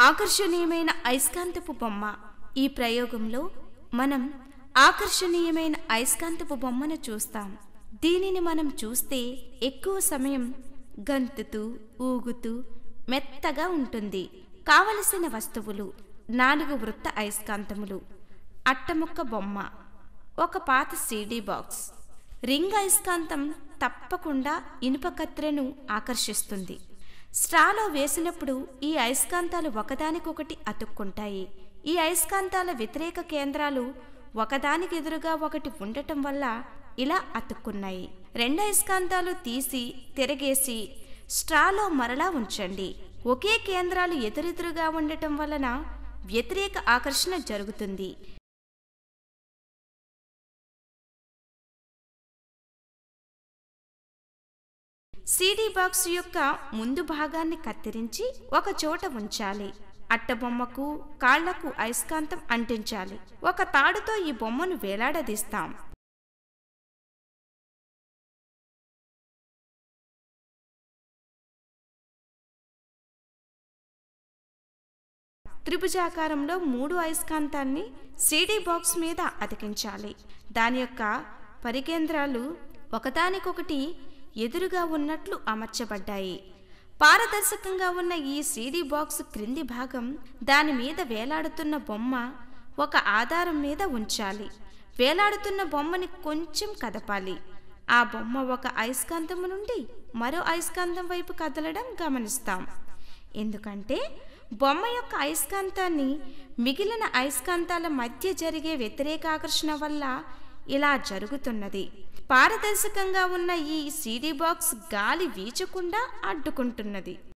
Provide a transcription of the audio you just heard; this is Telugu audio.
ఆకర్షణీయమైన అయస్కాంతపు బొమ్మ ఈ ప్రయోగంలో మనం ఆకర్షణీయమైన అయస్కాంతపు బొమ్మను చూస్తాం దీనిని మనం చూస్తే ఎక్కువ సమయం గంతుతూ ఊగుతూ మెత్తగా ఉంటుంది కావలసిన వస్తువులు నాలుగు వృత్త అయస్కాంతములు అట్టముక్క బొమ్మ ఒక పాత సీడీ బాక్స్ రింగ్ అయస్కాంతం తప్పకుండా ఇనుప కత్తెరను ఆకర్షిస్తుంది స్ట్రాలో వేసినప్పుడు ఈ అయస్కాంతాలు ఒకదానికొకటి అతుక్కుంటాయి ఈ అయస్కాంతాల వ్యతిరేక కేంద్రాలు ఒకదానికి ఎదురుగా ఒకటి ఉండటం వల్ల ఇలా అతుక్కున్నాయి రెండు అయస్కాంతాలు తీసి తిరగేసి స్ట్రాలో మరలా ఉంచండి ఒకే కేంద్రాలు ఎదురెదురుగా ఉండటం వలన వ్యతిరేక ఆకర్షణ జరుగుతుంది సీడీ బాక్స్ యొక్క ముందు భాగాన్ని కత్తిరించి ఒక చోట ఉంచాలి అట్టబొమ్మకు కాళ్లకు అయస్కాంతం అంటించాలి ఒక తాడుతో ఈ బొమ్మను వేలాడదీస్తాం త్రిభుజాకారంలో మూడు అయస్కాంతాన్ని సీడీ బాక్స్ మీద అతికించాలి దాని యొక్క పరికేంద్రాలు ఒకదానికొకటి ఎదురుగా ఉన్నట్లు అమర్చబడ్డాయి పారదర్శకంగా ఉన్న ఈ సీడీ బాక్స్ క్రింది భాగం దాని మీద వేలాడుతున్న బొమ్మ ఒక ఆధారం మీద ఉంచాలి వేలాడుతున్న బొమ్మని కొంచెం కదపాలి ఆ బొమ్మ ఒక అయస్కాంతము నుండి మరో అయస్కాంతం వైపు కదలడం గమనిస్తాం ఎందుకంటే బొమ్మ యొక్క అయస్కాంతాన్ని మిగిలిన అయస్కాంతాల మధ్య జరిగే వ్యతిరేకాకర్షణ వల్ల ఇలా జరుగుతున్నది పారదర్శకంగా ఉన్న ఈ సీడీ బాక్స్ గాలి వీచకుండా అడ్డుకుంటున్నది